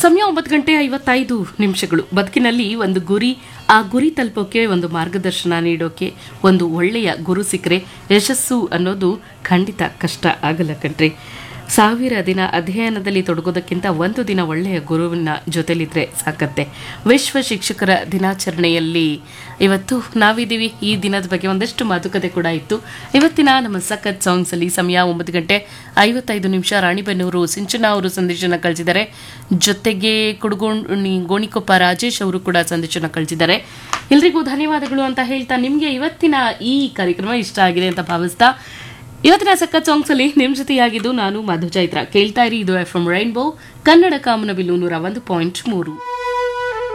ಸಮಯ ಒಂಬತ್ತು ಗಂಟೆ ಐವತ್ತೈದು ನಿಮಿಷಗಳು ಬದುಕಿನಲ್ಲಿ ಒಂದು ಗುರಿ ಆ ಗುರಿ ತಲುಪೋಕೆ ಒಂದು ಮಾರ್ಗದರ್ಶನ ನೀಡೋಕೆ ಒಂದು ಒಳ್ಳೆಯ ಗುರು ಸಿಕ್ಕರೆ ಯಶಸ್ಸು ಅನ್ನೋದು ಖಂಡಿತ ಕಷ್ಟ ಆಗಲ್ಲ ಕಣ್ರಿ ಸಾವಿರ ದಿನ ಅಧ್ಯಯನದಲ್ಲಿ ತೊಡಗೋದಕ್ಕಿಂತ ಒಂದು ದಿನ ಒಳ್ಳೆಯ ಗುರುವಿನ ಜೊತೆಲಿದ್ರೆ ಸಾಕತ್ತೆ ವಿಶ್ವ ಶಿಕ್ಷಕರ ದಿನಾಚರಣೆಯಲ್ಲಿ ಇವತ್ತು ನಾವಿದ್ದೀವಿ ಈ ದಿನದ ಬಗ್ಗೆ ಒಂದಷ್ಟು ಮಾತುಕತೆ ಕೂಡ ಇತ್ತು ಇವತ್ತಿನ ನಮ್ಮ ಸಖತ್ ಸಾಂಗ್ಸ್ ಅಲ್ಲಿ ಸಮಯ ಒಂಬತ್ತು ಗಂಟೆ ಐವತ್ತೈದು ನಿಮಿಷ ರಾಣಿಬೆನ್ನೂರು ಸಿಂಚನ ಅವರು ಸಂದೇಶನ ಕಳಿಸಿದ್ದಾರೆ ಜೊತೆಗೆ ಕುಡುಗೋಣಿ ಗೋಣಿಕೊಪ್ಪ ರಾಜೇಶ್ ಅವರು ಕೂಡ ಸಂದೇಶನ ಕಳಿಸಿದ್ದಾರೆ ಎಲ್ರಿಗೂ ಧನ್ಯವಾದಗಳು ಅಂತ ಹೇಳ್ತಾ ನಿಮಗೆ ಇವತ್ತಿನ ಈ ಕಾರ್ಯಕ್ರಮ ಇಷ್ಟ ಆಗಿದೆ ಅಂತ ಭಾವಿಸ್ತಾ ಇವತ್ತಿನ ಸಖತ್ ಸಾಂಗ್ಸ್ ಅಲ್ಲಿ ನಿಮ್ ಜೊತೆಯಾಗಿದ್ದು ನಾನು ಮಧು ಚೈತ್ರ ಕೇಳ್ತಾ ಇರಿ ಇದು ಎಫ್ ಎಂ ರೈನ್ಬೋ ಕನ್ನಡ ಕಾಮನಬಿಲ್ಲು ನೂರ ಒಂದು ಪಾಯಿಂಟ್ ಮೂರು